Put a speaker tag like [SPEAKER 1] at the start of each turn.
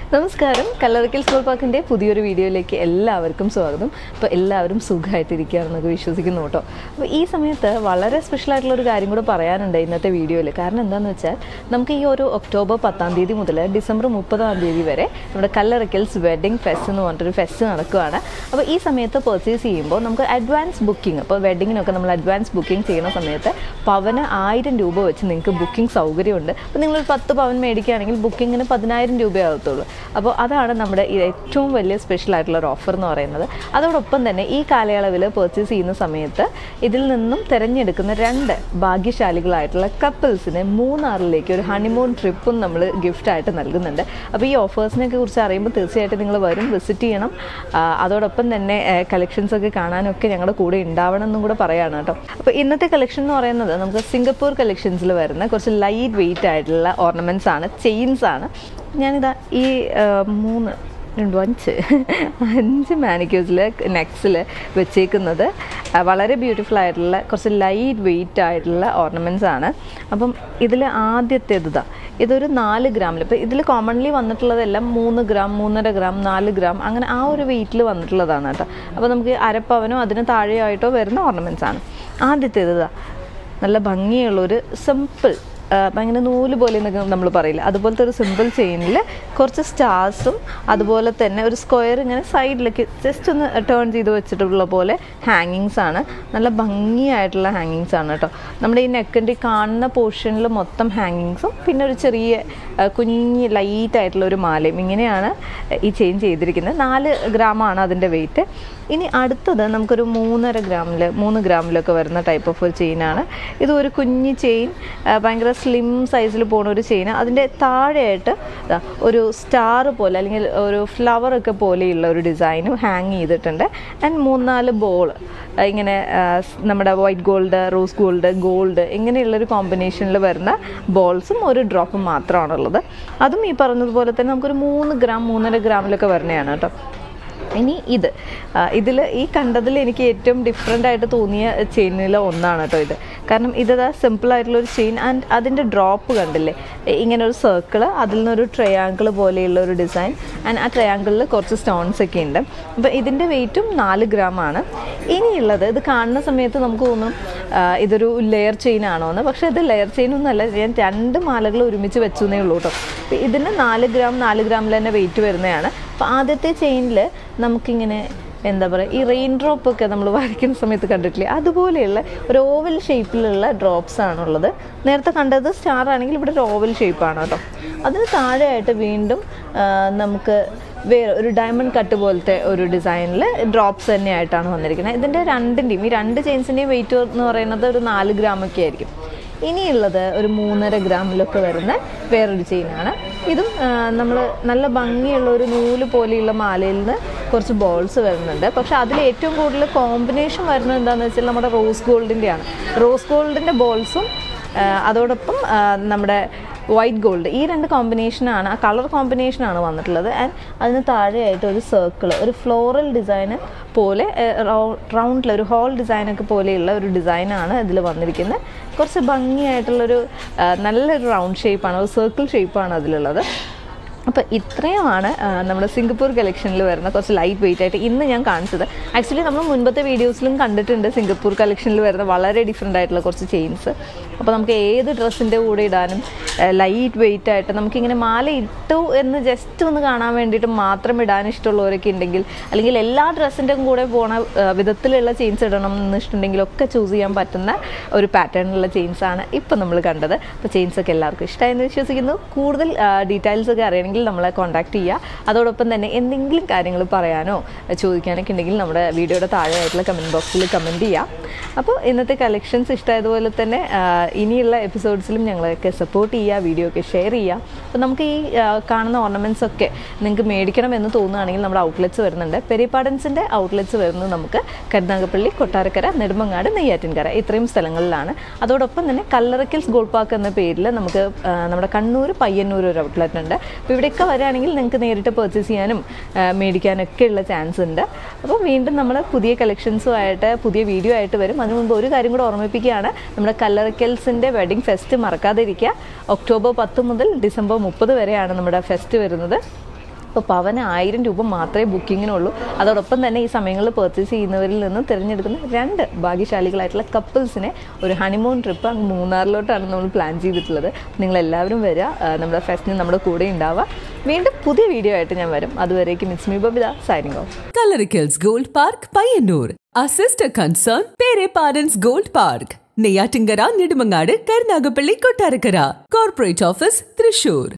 [SPEAKER 1] നമസ്കാരം കല്ലറക്കൽ സ്കൂൾ പാർക്കിൻ്റെ പുതിയൊരു വീഡിയോയിലേക്ക് എല്ലാവർക്കും സ്വാഗതം അപ്പോൾ എല്ലാവരും സുഖമായിട്ടിരിക്കുകയാണെന്നൊക്കെ വിശ്വസിക്കുന്നു കേട്ടോ അപ്പോൾ ഈ സമയത്ത് വളരെ സ്പെഷ്യൽ ആയിട്ടുള്ള ഒരു കാര്യം കൂടെ പറയാനുണ്ട് ഇന്നത്തെ വീഡിയോയിൽ കാരണം എന്താണെന്ന് വെച്ചാൽ നമുക്ക് ഈ ഒരു ഒക്ടോബർ പത്താം തീയതി മുതൽ ഡിസംബർ മുപ്പതാം തീയതി വരെ നമ്മുടെ കല്ലറക്കൽസ് വെഡ്ഡിംഗ് ഫെസ്റ്റ് എന്ന് പറഞ്ഞിട്ടൊരു ഫെസ്റ്റ് നടക്കുകയാണ് അപ്പോൾ ഈ സമയത്ത് പർച്ചേസ് ചെയ്യുമ്പോൾ നമുക്ക് അഡ്വാൻസ് ബുക്കിംഗ് അപ്പോൾ വെഡ്ഡിങ്ങിനൊക്കെ നമ്മൾ അഡ്വാൻസ് ബുക്കിംഗ് ചെയ്യുന്ന സമയത്ത് പവന് ആയിരം രൂപ വെച്ച് നിങ്ങൾക്ക് ബുക്കിംഗ് സൗകര്യമുണ്ട് അപ്പോൾ നിങ്ങളൊരു പത്ത് പവൻ മേടിക്കുകയാണെങ്കിൽ ബുക്കിങ്ങിന് പതിനായിരം രൂപയാകത്തുള്ളൂ അപ്പോൾ അതാണ് നമ്മുടെ ഈ ഏറ്റവും വലിയ സ്പെഷ്യൽ ആയിട്ടുള്ള ഒരു ഓഫർ എന്ന് പറയുന്നത് അതോടൊപ്പം തന്നെ ഈ കാലയളവിൽ പർച്ചേസ് ചെയ്യുന്ന സമയത്ത് ഇതിൽ നിന്നും തിരഞ്ഞെടുക്കുന്ന രണ്ട് ഭാഗ്യശാലികളായിട്ടുള്ള കപ്പിൾസിന് മൂന്നാറിലേക്ക് ഒരു ഹണിമൂൺ ട്രിപ്പും നമ്മൾ ഗിഫ്റ്റായിട്ട് നൽകുന്നുണ്ട് അപ്പോൾ ഈ ഓഫേഴ്സിനെ കുറിച്ച് അറിയുമ്പോൾ തീർച്ചയായിട്ടും നിങ്ങൾ വരും വിസിറ്റ് ചെയ്യണം ആ, അതോടൊപ്പം തന്നെ കളക്ഷൻസ് ഒക്കെ കാണാനൊക്കെ ഞങ്ങളുടെ കൂടെ ഉണ്ടാവണം എന്നും കൂടെ പറയാണ് കേട്ടോ അപ്പോൾ ഇന്നത്തെ കളക്ഷൻ എന്ന് പറയുന്നത് നമുക്ക് സിംഗപ്പൂർ കളക്ഷൻസിൽ വരുന്ന കുറച്ച് ലൈറ്റ് വെയിറ്റ് ആയിട്ടുള്ള ഓർണമെൻറ്റ്സ് ആണ് ചെയിൻസ് ആണ് ഞാനിതാ ഈ ആ, മൂന്ന് രണ്ട് അഞ്ച് അഞ്ച് മാനിക്യൂസിൽ നെക്സിൽ വെച്ചേക്കുന്നത് ആ, വളരെ ബ്യൂട്ടിഫുൾ ആയിട്ടുള്ള കുറച്ച് ലൈറ്റ് വെയിറ്റ് ആയിട്ടുള്ള ഓർണമെൻറ്റ്സ് ആണ് അപ്പം ഇതിൽ ആദ്യത്തേത് ഇതാ ഇതൊരു നാല് ഗ്രാമിൽ ഇപ്പോൾ ഇതിൽ കോമൺലി വന്നിട്ടുള്ളതെല്ലാം മൂന്ന് ഗ്രാം മൂന്നര ഗ്രാം നാല് ഗ്രാം അങ്ങനെ ആ ഒരു വെയിറ്റിൽ വന്നിട്ടുള്ളതാണ് കേട്ടോ അപ്പോൾ നമുക്ക് അരപ്പവനോ അതിന് താഴെയായിട്ടോ വരുന്ന ഓർണമെൻറ്റ്സ് ആണ് ആദ്യത്തേത് ഇതാ നല്ല ഭംഗിയുള്ളൊരു സിമ്പിൾ ഭയങ്കര നൂല് പോലെ എന്നൊക്കെ നമ്മൾ പറയില്ല അതുപോലത്തെ ഒരു സിമ്പിൾ ചെയിനിൽ കുറച്ച് സ്റ്റാർസും അതുപോലെ തന്നെ ഒരു സ്ക്വയർ ഇങ്ങനെ സൈഡിലേക്ക് ജസ്റ്റ് ഒന്ന് ടേൺ ചെയ്ത് വെച്ചിട്ടുള്ള പോലെ ഹാങ്ങിങ്സ് ആണ് നല്ല ഭംഗിയായിട്ടുള്ള ഹാങ്ങിങ്സ് ആണ് കേട്ടോ നമ്മുടെ ഈ നെക്കിൻ്റെ കാണുന്ന പോർഷനിൽ മൊത്തം ഹാങ്ങിങ്സും പിന്നെ ഒരു ചെറിയ ആ, കുഞ്ഞ് ലൈറ്റ് ആയിട്ടുള്ള ഒരു മാലയും ഇങ്ങനെയാണ് ഈ ചെയിൻ ചെയ്തിരിക്കുന്നത് നാല് ഗ്രാമാണ് അതിൻ്റെ വെയിറ്റ് ഇനി അടുത്തത് നമുക്കൊരു മൂന്നര ഗ്രാമിൽ മൂന്ന് ഗ്രാമിലൊക്കെ വരുന്ന ടൈപ്പ് ഓഫ് ഒരു ചെയിനാണ് ഇത് ഒരു കുഞ്ഞ് ചെയിൻ ഭയങ്കര സ്ലിം സൈസിൽ പോകുന്ന ഒരു ചെയിൻ അതിൻ്റെ താഴെയായിട്ട് ദാ ഒരു സ്റ്റാർ പോലെ അല്ലെങ്കിൽ ഒരു ഫ്ലവർ ഒക്കെ പോലെയുള്ള ഒരു ഡിസൈനും ഹാങ് ചെയ്തിട്ടുണ്ട് ആൻഡ് മൂന്നാല് ബോൾ ഇങ്ങനെ ആ, സ് നമ്മുടെ white gold rose gold gold ഇങ്ങനെയുള്ളൊരു കോമ്പിനേഷനിൽ വരുന്ന ബോൾസും ഒരു ഡ്രോപ്പും മാത്രമാണുള്ളത് അതും ഈ പറഞ്ഞതുപോലെ തന്നെ നമുക്കൊരു മൂന്ന് ഗ്രാം മൂന്നര ഗ്രാമിലൊക്കെ വരുന്നതാണ് കേട്ടോ ഇനി ഇത് ഇതിൽ ഈ കണ്ടതിൽ എനിക്ക് ഏറ്റവും ഡിഫറെൻ്റ് ആയിട്ട് തോന്നിയ ചെയിനിൽ ഒന്നാണ് കേട്ടോ ഇത് കാരണം ഇതാ സിമ്പിൾ ആയിട്ടുള്ള ഒരു ചെയിൻ ആൻഡ് അതിൻ്റെ ഡ്രോപ്പ് കണ്ടില്ലേ ഇ- ഇങ്ങനെ ഒരു സർക്കിൾ അതിൽ നിന്നൊരു ട്രയാങ്കിൾ പോലെയുള്ള ഒരു ഡിസൈൻ ആൻഡ് ആ ട്രയാങ്കിളിൽ കുറച്ച് സ്റ്റോൺസ് ഒക്കെ ഉണ്ട് അപ്പോൾ ഇതിൻ്റെ വെയിറ്റും നാല് ഗ്രാം ആണ് ഇനിയുള്ളത് ഇത് കാണുന്ന സമയത്ത് നമുക്ക് തോന്നും ആ, ഇതൊരു ലെയർ ചെയിൻ ആണോ എന്ന് പക്ഷേ ഇത് ലെയർ ചെയിൻ ഒന്നുമല്ല ഞാൻ രണ്ട് മാലകൾ ഒരുമിച്ച് വെച്ചു എന്നേ ഉള്ളൂ കേട്ടോ അപ്പോൾ ഇതിന് നാല് ഗ്രാം നാല് ഗ്രാമിൽ തന്നെ വെയിറ്റ് വരുന്നതാണ് അപ്പോൾ ആദ്യത്തെ ചെയിനിൽ നമുക്കിങ്ങനെ എന്താ പറയുക ഈ റെയിൻ ഡ്രോപ്പ് ഒക്കെ നമ്മൾ വരയ്ക്കുന്ന സമയത്ത് കണ്ടിട്ടില്ലേ അതുപോലെയുള്ള ഒരു ഓവൽ ഷേപ്പിലുള്ള ഡ്രോപ്സ് ആണുള്ളത് നേരത്തെ കണ്ടത് സ്റ്റാർ ആണെങ്കിൽ ഇവിടെ ഒരു ഓവൽ ഷേപ്പാണ് കേട്ടോ അതിന് താഴെയായിട്ട് വീണ്ടും ആ, നമുക്ക് വേറെ ഒരു ഡയമണ്ട് കട്ട് പോലത്തെ ഒരു ഡിസൈനിൽ ഡ്രോപ്സ് തന്നെയായിട്ടാണ് വന്നിരിക്കുന്നത് ഇതിൻ്റെ രണ്ടിൻ്റെയും ഈ രണ്ട് ചെയിൻസിൻ്റെയും വെയിറ്റ് എന്ന് പറയുന്നത് ഒരു നാല് ഗ്രാമൊക്കെ ആയിരിക്കും ഇനിയുള്ളത് ഒരു മൂന്നര ഗ്രാമിലൊക്കെ വരുന്ന വേറൊരു ചെയിനാണ് ഇതും നമ്മൾ നല്ല ഭംഗിയുള്ള ഒരു നൂല് പോലെയുള്ള മാലയിൽ നിന്ന് കുറച്ച് ബോൾസ് വരുന്നുണ്ട് പക്ഷെ അതിൽ ഏറ്റവും കൂടുതൽ കോമ്പിനേഷൻ വരുന്നത് എന്താണെന്ന് വെച്ചാൽ നമ്മുടെ റോസ് ഗോൾഡിൻ്റെയാണ് റോസ് ഗോൾഡിൻ്റെ ബോൾസും അതോടൊപ്പം ആ, നമ്മുടെ വൈറ്റ് ഗോൾഡ് ഈ രണ്ട് കോമ്പിനേഷനാണ് ആ കളർ കോമ്പിനേഷനാണ് വന്നിട്ടുള്ളത് ആൻഡ് അതിന് താഴെയായിട്ട് ഒരു സർക്കിൾ ഒരു ഫ്ലോറൽ ഡിസൈന് പോലെ റൗണ്ടിൽ ഒരു ഹോൾ ഡിസൈനൊക്കെ പോലെയുള്ള ഒരു ഡിസൈനാണ് ഇതിൽ വന്നിരിക്കുന്നത് കുറച്ച് ഭംഗിയായിട്ടുള്ളൊരു ആ, നല്ലൊരു റൗണ്ട് ഷേപ്പാണ് ഒരു സർക്കിൾ ഷേപ്പാണ് അതിലുള്ളത് അപ്പോൾ ഇത്രയുമാണ് ആ, നമ്മുടെ സിംഗപ്പൂർ കളക്ഷനിൽ വരുന്ന കുറച്ച് ലൈറ്റ് വെയിറ്റ് ആയിട്ട് ഇന്ന് ഞാൻ കാണിച്ചത് ആക്ച്വലി നമ്മൾ മുൻപത്തെ വീഡിയോസിലും കണ്ടിട്ടുണ്ട് സിംഗപ്പൂർ കളക്ഷനിൽ വരുന്ന വളരെ ഡിഫറെൻ്റ് ആയിട്ടുള്ള കുറച്ച് ചെയിൻസ് അപ്പോൾ നമുക്ക് ഏത് ഡ്രസ്സിൻ്റെ കൂടെ ഇടാനും ലൈറ്റ് വെയിറ്റ് ആയിട്ട് നമുക്കിങ്ങനെ മാല ഇട്ടു എന്ന് ജസ്റ്റ് ഒന്ന് കാണാൻ വേണ്ടിയിട്ട് മാത്രം ഇടാൻ ഇഷ്ടമുള്ളവരൊക്കെ ഉണ്ടെങ്കിൽ അല്ലെങ്കിൽ എല്ലാ ഡ്രസ്സിൻ്റെ കൂടെ പോണ ആ, വിധത്തിലുള്ള ചെയിൻസ് ഇടണം എന്ന് ഇഷ്ടമുണ്ടെങ്കിൽ ഒക്കെ ചൂസ് ചെയ്യാൻ പറ്റുന്ന ഒരു പാറ്റേണിലുള്ള ചെയിൻസ് ആണ് ഇപ്പം നമ്മൾ കണ്ടത് അപ്പോൾ ചെയിൻസ് ഒക്കെ എല്ലാവർക്കും ഇഷ്ടമായെന്ന് വിശ്വസിക്കുന്നു കൂടുതൽ ഡീറ്റെയിൽസ് ഒക്കെ അറിയണമെങ്കിൽ നമ്മളെ കോൺടാക്ട് ചെയ്യുക അതോടൊപ്പം തന്നെ എന്തെങ്കിലും കാര്യങ്ങൾ പറയാനോ ചോദിക്കാനൊക്കെ ഉണ്ടെങ്കിൽ നമ്മുടെ വീഡിയോയുടെ താഴെയായിട്ടുള്ള കമൻറ്റ് ബോക്സിൽ കമൻറ്റ് ചെയ്യാം അപ്പോൾ ഇന്നത്തെ കളക്ഷൻസ് ഇഷ്ടമായതുപോലെ തന്നെ ആ, ഇനിയുള്ള എപ്പിസോഡ്സിലും ഞങ്ങളൊക്കെ സപ്പോർട്ട് ചെയ്യുക വീഡിയോ ഒക്കെ ഷെയർ ചെയ്യുക അപ്പോൾ നമുക്ക് ഈ ആ, കാണുന്ന ഓർണമെൻറ്റ്സ് ഒക്കെ നിങ്ങൾക്ക് മേടിക്കണം എന്ന് തോന്നുകയാണെങ്കിൽ നമ്മുടെ ഔട്ട്ലെറ്റ്സ് വരുന്നുണ്ട് പെരിപ്പാടൻസിൻ്റെ ഔട്ട്ലെറ്റ്സ് വരുന്നത് നമുക്ക് കരുനാഗപ്പള്ളി കൊട്ടാരക്കര നെടുമങ്ങാട് നെയ്യാറ്റിൻകര ഇത്രയും സ്ഥലങ്ങളിലാണ് അതോടൊപ്പം തന്നെ കല്ലറക്കൽസ് ഗോൾഡ് പാർക്ക് എന്ന പേരിൽ നമുക്ക് ആ, നമ്മുടെ കണ്ണൂർ പയ്യന്നൂർ ഒരു ഔട്ട്ലെറ്റ് ഉണ്ട് അപ്പോൾ ഇവിടെയൊക്കെ വരികയാണെങ്കിൽ നിങ്ങൾക്ക് നേരിട്ട് പർച്ചേസ് ചെയ്യാനും ആ, മേടിക്കാനൊക്കെ ഉള്ള ചാൻസ് ഉണ്ട് അപ്പോൾ വീണ്ടും നമ്മൾ പുതിയ കളക്ഷൻസുമായിട്ട് പുതിയ വീഡിയോ ആയിട്ട് വരും അതിനു മുമ്പ് ഒരു കാര്യം കൂടെ ഓർമ്മിപ്പിക്കുകയാണ് നമ്മുടെ കല്ലറക്കൽസിൻ്റെ വെഡിങ് ഫെസ്റ്റ് മറക്കാതിരിക്കുക ഒക്ടോബർ പത്ത് മുതൽ ഡിസംബർ മുപ്പത് വരെയാണ് നമ്മുടെ ഫെസ്റ്റ് വരുന്നത് അപ്പോൾ പവന് ആയിരം രൂപ മാത്രമേ ബുക്കിങ്ങിനുള്ളൂ അതോടൊപ്പം തന്നെ ഈ സമയങ്ങളിൽ പർച്ചേസ് ചെയ്യുന്നവരിൽ നിന്ന് തിരഞ്ഞെടുക്കുന്ന രണ്ട് ഭാഗ്യശാലികളായിട്ടുള്ള കപ്പിൾസിനെ ഒരു ഹണിമൂൺ ട്രിപ്പ് അങ്ങ് മൂന്നാറിലോട്ടാണ് നമ്മൾ പ്ലാൻ ചെയ്തിട്ടുള്ളത് നിങ്ങൾ എല്ലാവരും വരിക ആ, നമ്മുടെ ഫെസ്റ്റിന് നമ്മുടെ കൂടെ ഉണ്ടാവുക വീണ്ടും പുതിയ വീഡിയോ ആയിട്ട് ഞാൻ വരും അതുവരേക്കും it's me Babitha signing off
[SPEAKER 2] Coloricals Gold Park, Payyanur. Our sister concern, Pere Parents Gold Park. Neyyattinkara Nedumangad Karunagappally Kottarakkara corporate office Thrissur